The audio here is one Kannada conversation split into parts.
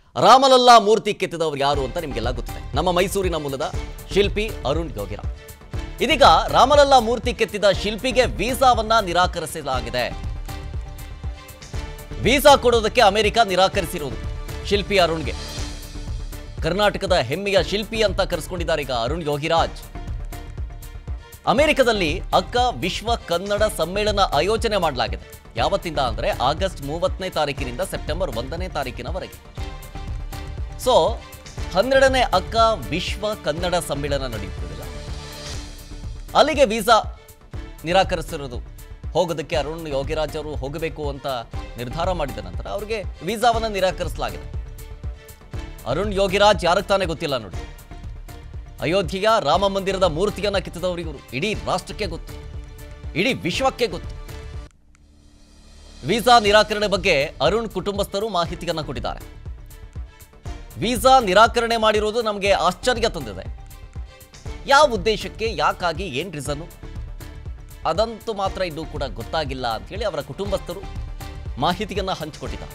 ರಾಮಲಲ್ಲಾ ಮೂರ್ತಿ ಕೆತ್ತಿದವರು ಯಾರು ಅಂತ ನಿಮಗೆಲ್ಲ ಗೊತ್ತಿದೆ ನಮ್ಮ ಮೈಸೂರಿನ ಮೂಲದ ಶಿಲ್ಪಿ ಅರುಣ್ ಯೋಗಿರಾವ್ ಇದೀಗ ರಾಮಲಲ್ಲಾ ಮೂರ್ತಿ ಕೆತ್ತಿದ ಶಿಲ್ಪಿಗೆ ವೀಸಾವನ್ನ ನಿರಾಕರಿಸಲಾಗಿದೆ ವೀಸಾ ಕೊಡೋದಕ್ಕೆ ಅಮೆರಿಕ ನಿರಾಕರಿಸಿರುವುದು ಶಿಲ್ಪಿ ಅರುಣ್ಗೆ ಕರ್ನಾಟಕದ ಹೆಮ್ಮೆಯ ಶಿಲ್ಪಿ ಅಂತ ಕರೆಸ್ಕೊಂಡಿದ್ದಾರೆ ಈಗ ಅರುಣ್ ಯೋಗಿರಾಜ್ ಅಮೆರಿಕದಲ್ಲಿ ಅಕ್ಕ ವಿಶ್ವ ಕನ್ನಡ ಸಮ್ಮೇಳನ ಆಯೋಜನೆ ಮಾಡಲಾಗಿದೆ ಯಾವತ್ತಿಂದ ಅಂದ್ರೆ ಆಗಸ್ಟ್ ಮೂವತ್ತನೇ ತಾರೀಕಿನಿಂದ ಸೆಪ್ಟೆಂಬರ್ ಒಂದನೇ ತಾರೀಕಿನವರೆಗೆ ಸೊ ಹನ್ನೆರಡನೇ ಅಕ್ಕ ವಿಶ್ವ ಕನ್ನಡ ಸಮ್ಮೇಳನ ನಡೆಯುತ್ತಿರಲಿಲ್ಲ ಅಲ್ಲಿಗೆ ವೀಸಾ ನಿರಾಕರಿಸಿರೋದು ಹೋಗೋದಕ್ಕೆ ಅರುಣ್ ಯೋಗಿರಾಜ್ ಅವರು ಹೋಗಬೇಕು ಅಂತ ನಿರ್ಧಾರ ಮಾಡಿದ ನಂತರ ಅವ್ರಿಗೆ ವೀಸಾವನ್ನು ನಿರಾಕರಿಸಲಾಗಿದೆ ಅರುಣ್ ಯೋಗಿರಾಜ್ ಯಾರಿಗೆ ತಾನೇ ಗೊತ್ತಿಲ್ಲ ನೋಡಿ ಅಯೋಧ್ಯೆಯ ರಾಮ ಮಂದಿರದ ಮೂರ್ತಿಯನ್ನ ಕಿತ್ತಿದವರು ಇವರು ಇಡೀ ರಾಷ್ಟ್ರಕ್ಕೆ ಗೊತ್ತು ಇಡೀ ವಿಶ್ವಕ್ಕೆ ಗೊತ್ತು ವೀಸಾ ನಿರಾಕರಣೆ ಬಗ್ಗೆ ಅರುಣ್ ಕುಟುಂಬಸ್ಥರು ಮಾಹಿತಿಯನ್ನ ಕೊಟ್ಟಿದ್ದಾರೆ ವೀಸಾ ನಿರಾಕರಣೆ ಮಾಡಿರೋದು ನಮಗೆ ಆಶ್ಚರ್ಯ ತಂದಿದೆ ಯಾವ ಉದ್ದೇಶಕ್ಕೆ ಯಾಕಾಗಿ ಏನ್ ರೀಸನ್ನು ಅದಂತೂ ಮಾತ್ರ ಇನ್ನೂ ಕೂಡ ಗೊತ್ತಾಗಿಲ್ಲ ಅಂತೇಳಿ ಅವರ ಕುಟುಂಬಸ್ಥರು ಮಾಹಿತಿಯನ್ನ ಹಂಚಿಕೊಟ್ಟಿದ್ದಾರೆ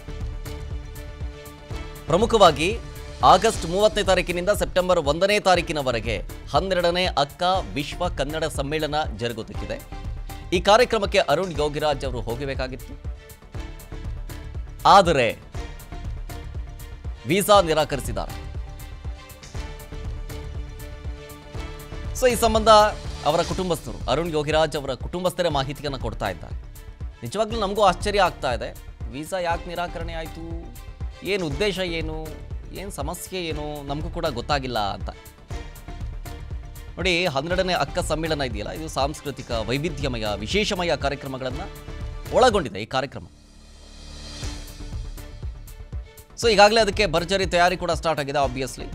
ಪ್ರಮುಖವಾಗಿ ಆಗಸ್ಟ್ ಮೂವತ್ತನೇ ತಾರೀಕಿನಿಂದ ಸೆಪ್ಟೆಂಬರ್ ಒಂದನೇ ತಾರೀಕಿನವರೆಗೆ ಹನ್ನೆರಡನೇ ಅಕ್ಕ ವಿಶ್ವ ಕನ್ನಡ ಸಮ್ಮೇಳನ ಜರುಗುತ್ತಿದೆ ಈ ಕಾರ್ಯಕ್ರಮಕ್ಕೆ ಅರುಣ್ ಯೋಗಿರಾಜ್ ಅವರು ಹೋಗಬೇಕಾಗಿತ್ತು ಆದರೆ ವೀಸಾ ನಿರಾಕರಿಸಿದ್ದಾರೆ ಸೊ ಈ ಸಂಬಂಧ ಅವರ ಕುಟುಂಬಸ್ಥರು ಅರುಣ್ ಯೋಗಿರಾಜ್ ಅವರ ಕುಟುಂಬಸ್ಥರೇ ಮಾಹಿತಿಯನ್ನು ಕೊಡ್ತಾ ಇದ್ದಾರೆ ನಿಜವಾಗ್ಲೂ ನಮಗೂ ಆಶ್ಚರ್ಯ ಆಗ್ತಾ ಇದೆ ವೀಸಾ ಯಾಕೆ ನಿರಾಕರಣೆ ಆಯಿತು ಏನು ಉದ್ದೇಶ ಏನು ಏನು ಸಮಸ್ಯೆ ಏನು ನಮಗೂ ಕೂಡ ಗೊತ್ತಾಗಿಲ್ಲ ಅಂತ ನೋಡಿ ಹನ್ನೆರಡನೇ ಅಕ್ಕ ಸಮ್ಮೇಳನ ಇದೆಯಲ್ಲ ಇದು ಸಾಂಸ್ಕೃತಿಕ ವೈವಿಧ್ಯಮಯ ವಿಶೇಷಮಯ ಕಾರ್ಯಕ್ರಮಗಳನ್ನು ಒಳಗೊಂಡಿದೆ ಈ ಕಾರ್ಯಕ್ರಮ ಸೊ ಈಗಾಗಲೇ ಅದಕ್ಕೆ ಭರ್ಜರಿ ತಯಾರಿ ಕೂಡ ಸ್ಟಾರ್ಟ್ ಆಗಿದೆ ಆಬ್ವಿಯಸ್ಲಿ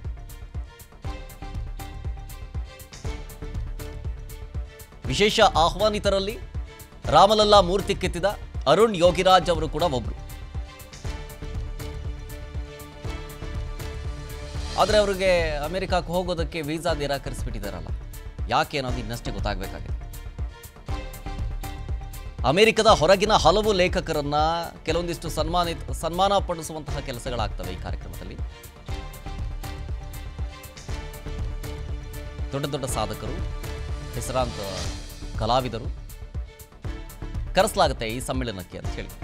ವಿಶೇಷ ಆಹ್ವಾನಿತರಲ್ಲಿ ರಾಮಲಲ್ಲಾ ಮೂರ್ತಿ ಕೆತ್ತಿದ ಅರುಣ್ ಯೋಗಿರಾಜ್ ಅವರು ಕೂಡ ಒಬ್ರು ಆದರೆ ಅವರಿಗೆ ಅಮೆರಿಕಕ್ಕೆ ಹೋಗೋದಕ್ಕೆ ವೀಸಾ ನಿರಾಕರಿಸಿಬಿಟ್ಟಿದ್ದಾರಲ್ಲ ಯಾಕೆ ಅನ್ನೋದು ಇನ್ನಷ್ಟೇ ಗೊತ್ತಾಗಬೇಕಾಗಿದೆ ಅಮೆರಿಕದ ಹೊರಗಿನ ಹಲವು ಲೇಖಕರನ್ನ ಕೆಲವೊಂದಿಷ್ಟು ಸನ್ಮಾನಿತ ಸನ್ಮಾನ ಪಡಿಸುವಂತಹ ಕೆಲಸಗಳಾಗ್ತವೆ ಈ ಕಾರ್ಯಕ್ರಮದಲ್ಲಿ ದೊಡ್ಡ ದೊಡ್ಡ ಸಾಧಕರು ಹೆಸರಾಂತ ಕಲಾವಿದರು ಕರೆಸಲಾಗುತ್ತೆ ಈ ಸಮ್ಮೇಳನಕ್ಕೆ ಅಂತ ಹೇಳಿ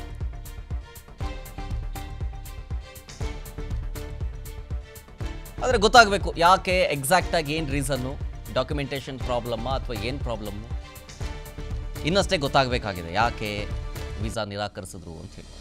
ಆದರೆ ಗೊತ್ತಾಗಬೇಕು ಯಾಕೆ ಎಕ್ಸಾಕ್ಟಾಗಿ ಏನು ರೀಸನ್ನು ಡಾಕ್ಯುಮೆಂಟೇಷನ್ ಪ್ರಾಬ್ಲಮ್ಮಾ ಅಥವಾ ಏನು ಪ್ರಾಬ್ಲಮ್ಮು ಇನ್ನಷ್ಟೇ ಗೊತ್ತಾಗಬೇಕಾಗಿದೆ ಯಾಕೆ ವೀಸಾ ನಿರಾಕರಿಸಿದ್ರು ಅಂತ ಹೇಳಿ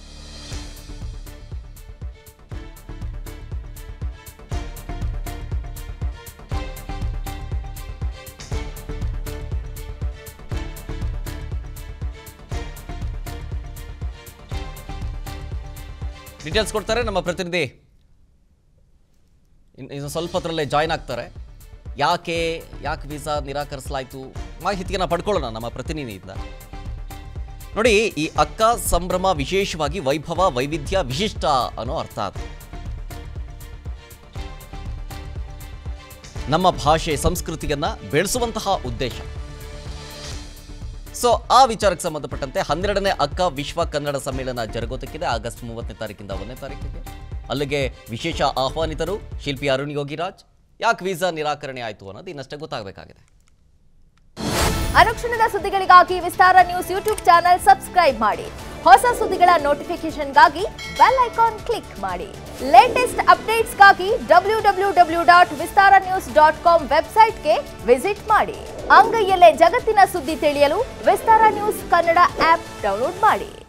ಡೀಟೇಲ್ಸ್ ಕೊಡ್ತಾರೆ ನಮ್ಮ ಪ್ರತಿನಿಧಿ ಇನ್- ಇನ್ನು ಸ್ವಲ್ಪ ಹೊತ್ತರಲ್ಲೇ ಜಾಯ್ನ್ ಆಗ್ತಾರೆ ಯಾಕೆ ಯಾಕೆ ವೀಸಾ ನಿರಾಕರಿಸಲಾಯಿತು ಮಾಹಿತಿಯನ್ನು ಪಡ್ಕೊಳ್ಳೋಣ ನಮ್ಮ ಪ್ರತಿನಿಧಿಯಿಂದ ನೋಡಿ ಈ ಅಕ್ಕ ಸಂಭ್ರಮ ವಿಶೇಷವಾಗಿ ವೈಭವ ವೈವಿಧ್ಯ ವಿಶಿಷ್ಟ ಅನ್ನೋ ಅರ್ಥ ಅದು ನಮ್ಮ ಭಾಷೆ ಸಂಸ್ಕೃತಿಯನ್ನ ಬೆಳೆಸುವಂತಹ ಉದ್ದೇಶ ಸೊ ಆ ವಿಚಾರಕ್ಕೆ ಸಂಬಂಧಪಟ್ಟಂತೆ ಹನ್ನೆರಡನೇ ಅಕ್ಕ ವಿಶ್ವ ಕನ್ನಡ ಸಮ್ಮೇಳನ ಜರುಗೋದಕ್ಕಿದೆ ಆಗಸ್ಟ್ ಮೂವತ್ತನೇ ತಾರೀಕಿಂದ ಒಂದನೇ ತಾರೀಕಿಗೆ ಅಲ್ಲಿಗೆ ವಿಶೇಷ ಆಹ್ವಾನಿತರು ಶಿಲ್ಪಿ ಅರುಣ್ ಯೋಗಿರಾಜ್ ಯಾಕೆ ವೀಸಾ ನಿರಾಕರಣೆ ಆಯಿತು ಅನ್ನೋದು ಇನ್ನಷ್ಟೇ ಗೊತ್ತಾಗಬೇಕಾಗಿದೆ ಅನುಕ್ಷಣದ ಸುದ್ದಿಗಳಿಗಾಗಿ Vistara news YouTube channel subscribe ಮಾಡಿ ಹೊಸ ಸುದ್ದಿಗಳ ನೋಟಿಫಿಕೇಶನ್ಗಾಗಿ ಬೆಲ್ ಐಕಾನ್ ಕ್ಲಿಕ್ ಮಾಡಿ ಲೇಟೆಸ್ಟ್ ಅಪ್ಡೇಟ್ಸ್ಗಾಗಿ W W W dot Vistara news dot com ವೆಬ್ಸೈಟ್ಗೆ ವಿಸಿಟ್ ಮಾಡಿ ಅಂಗೈಯಲ್ಲೇ ಜಗತ್ತಿನ ಸುದ್ದಿ ತಿಳಿಯಲು Vistara news Kannada app download ಮಾಡಿ